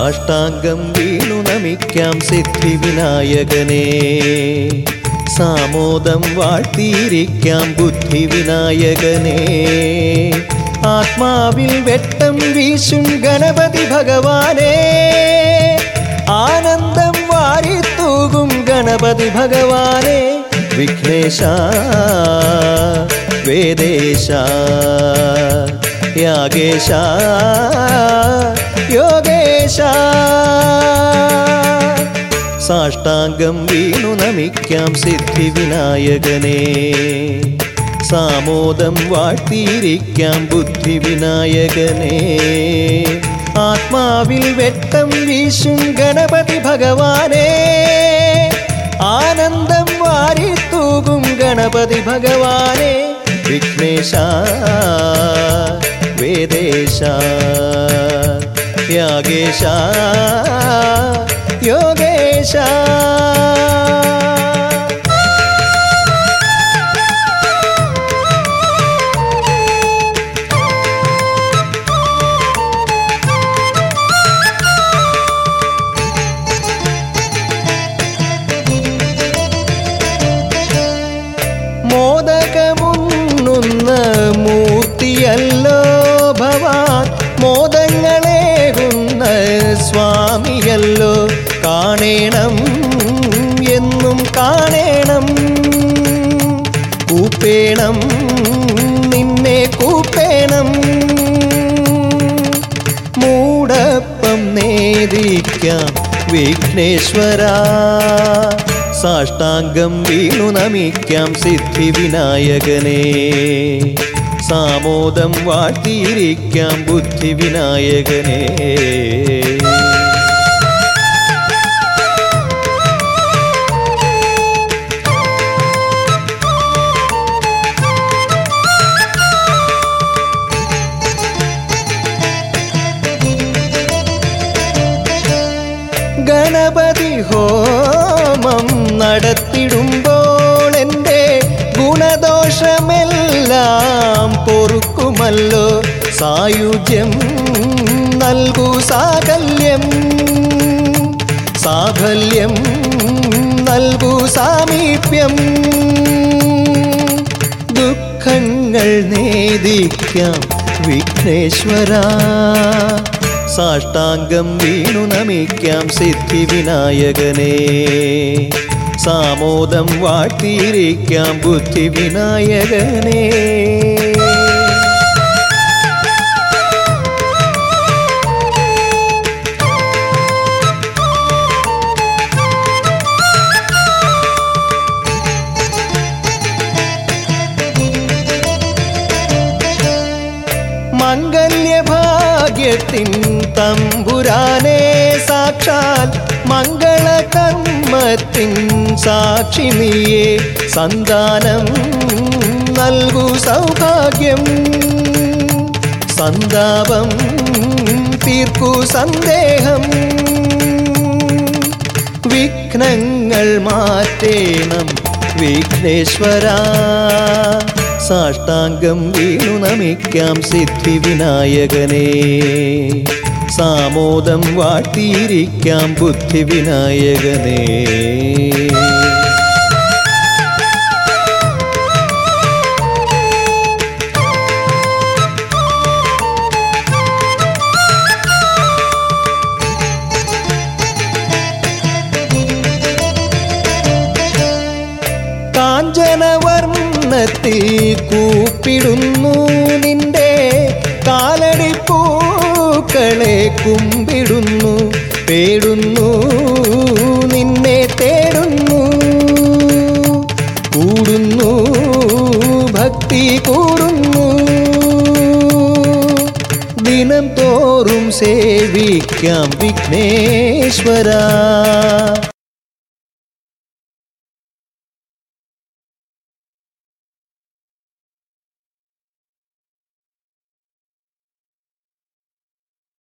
സാഷ്ടാംഗം വീണു നമിക്കാം സിദ്ധി വിനായകനെ സാമോദം വാഴ്ത്തിയിരിക്കാം ബുദ്ധി വിനായകനെ ആത്മാവിൽ വെട്ടം വീശും ഗണപതി ഭഗവാനെ ആനന്ദം വാരിത്തൂകും ഗണപതി ഭഗവാനെ വിഘ്നേശ വേദേശ യാഗേശ യോഗേശ സാഷ്ടാംഗം വീണു നമിക്കാം സിദ്ധി വിനായകനെ സാമോദം വാഴ്ത്തിയിരിക്കാം ബുദ്ധി വിനായകനെ ആത്മാവിൽ വെട്ടം വീശും ഗണപതി ഭഗവാനെ ആനന്ദം വാരിത്തൂകും ഗണപതി ഭഗവാനെ വിഘ്നേശ വേദേശ യാഗേശ യോഗേശ മോദകമുണ്ണുന്ന മൂർത്തിയല്ലോ ഭവാൻ മോദങ്ങളേകുന്ന സ്വാമിയല്ലോ കാണേണം എന്നും കാണേണം കൂപ്പേണം നിന്നെ കൂപ്പേണം മൂടപ്പം നേദിക്കാം വിഘ്നേശ്വര സാഷ്ടാംഗം വീണു നമിക്കാം സിദ്ധി വിനായകനെ സാമോദം വാഴ്ത്തിയിരിക്കാം ബുദ്ധി വിനായകനെ ഗണപതി ഹോമം നടത്തിടുമ്പോൾ എൻ്റെ ഗുണദോഷമെല്ലാം പൊറുക്കുമല്ലോ സായുജ്യം നൽകൂ സാകല്യം സാഫല്യം നൽകൂ സാമീപ്യം ദുഃഖങ്ങൾ നേദിക്കാം വിഘ്നേശ്വര സാഷ്ടാംഗം വീണു നമിക്കാം സിദ്ധി വിനായകനെ സാമോദം വാഴ്ത്തിയിരിക്കാം ബുദ്ധി വിനായകനെ മംഗല്യഭാഗ്യത്തിൻ തമ്പുരാനെ സാക്ഷാൽ മംഗളകർമ്മത്തിൻ സാക്ഷി നീയെ സന്താനം നൽകൂ സൗഭാഗ്യം സന്താപം തീർക്കൂ സന്ദേഹം വിഘ്നങ്ങൾ മാറ്റേണം വിഘ്നേശ്വര സാഷ്ടാംഗം വീണു നമിക്കാം സിദ്ധി വിനായകനെ സാമോദം വാഴ്ത്തിയിരിക്കാം ബുദ്ധി വിനായകനെ കാഞ്ചനവർണ്ണത്തിൽ കൂപ്പിടുന്നു നിന്റെ കാലടി പൂക്കളെ കുമ്പിടുന്നു പേടുന്നു നിന്നെ തേടുന്നു കൂടുന്നു ഭക്തി കൂടുന്നു ദിനം തോറും സേവിക്കാം വിഘ്നേശ്വര